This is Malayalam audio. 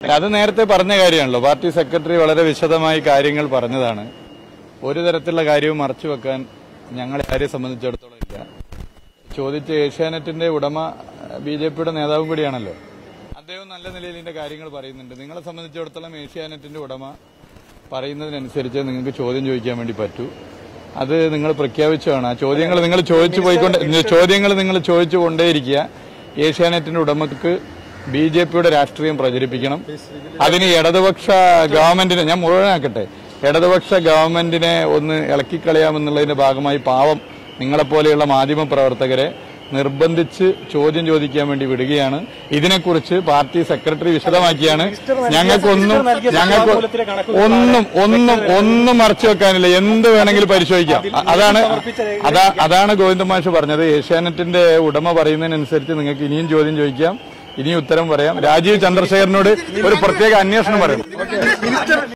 അത് നേരത്തെ പറഞ്ഞ കാര്യമാണല്ലോ പാർട്ടി സെക്രട്ടറി വളരെ വിശദമായി കാര്യങ്ങൾ പറഞ്ഞതാണ് ഒരു തരത്തിലുള്ള കാര്യവും മറച്ചു വെക്കാൻ ഞങ്ങളെ ആരെ സംബന്ധിച്ചിടത്തോളം ഇല്ല ചോദിച്ച ഏഷ്യാനെറ്റിന്റെ ഉടമ ബി ജെ പിയുടെ നേതാവും കൂടിയാണല്ലോ അദ്ദേഹം നല്ല നിലയിൽ ഇതിന്റെ കാര്യങ്ങൾ പറയുന്നുണ്ട് നിങ്ങളെ സംബന്ധിച്ചിടത്തോളം ഏഷ്യാനെറ്റിന്റെ ഉടമ പറയുന്നതിനനുസരിച്ച് നിങ്ങൾക്ക് ചോദ്യം ചോദിക്കാൻ വേണ്ടി പറ്റൂ അത് നിങ്ങൾ പ്രഖ്യാപിച്ചതാണ് ആ ചോദ്യങ്ങൾ നിങ്ങൾ ചോദിച്ചു പോയിക്കൊണ്ട് ചോദ്യങ്ങൾ നിങ്ങൾ ചോദിച്ചു കൊണ്ടേയിരിക്കുക ഏഷ്യാനെറ്റിന്റെ ഉടമക്ക് ബി ജെ പിയുടെ രാഷ്ട്രീയം പ്രചരിപ്പിക്കണം അതിന് ഇടതുപക്ഷ ഗവൺമെന്റിനെ ഞാൻ മുഴുവനാക്കട്ടെ ഇടതുപക്ഷ ഗവൺമെന്റിനെ ഒന്ന് ഇളക്കിക്കളയാമെന്നുള്ളതിന്റെ ഭാഗമായി പാവം നിങ്ങളെപ്പോലെയുള്ള മാധ്യമ പ്രവർത്തകരെ നിർബന്ധിച്ച് ചോദ്യം ചോദിക്കാൻ വേണ്ടി വിടുകയാണ് ഇതിനെക്കുറിച്ച് പാർട്ടി സെക്രട്ടറി വിശദമാക്കിയാണ് ഞങ്ങൾക്കൊന്നും ഞങ്ങൾക്ക് ഒന്നും ഒന്നും ഒന്നും മറച്ചു വെക്കാനില്ല എന്ത് വേണമെങ്കിലും പരിശോധിക്കാം അ- അതാണ് അതാ അതാണ് ഗോവിന്ദ മാഷ് പറഞ്ഞത് ഏഷ്യാനെറ്റിന്റെ ഉടമ പറയുന്നതിനനുസരിച്ച് നിങ്ങൾക്ക് ഇനിയും ചോദ്യം ചോദിക്കാം ഇനിയും ഉത്തരം പറയാം രാജീവ് ചന്ദ്രശേഖരനോട് ഒരു പ്രത്യേക അന്വേഷണം പറയണം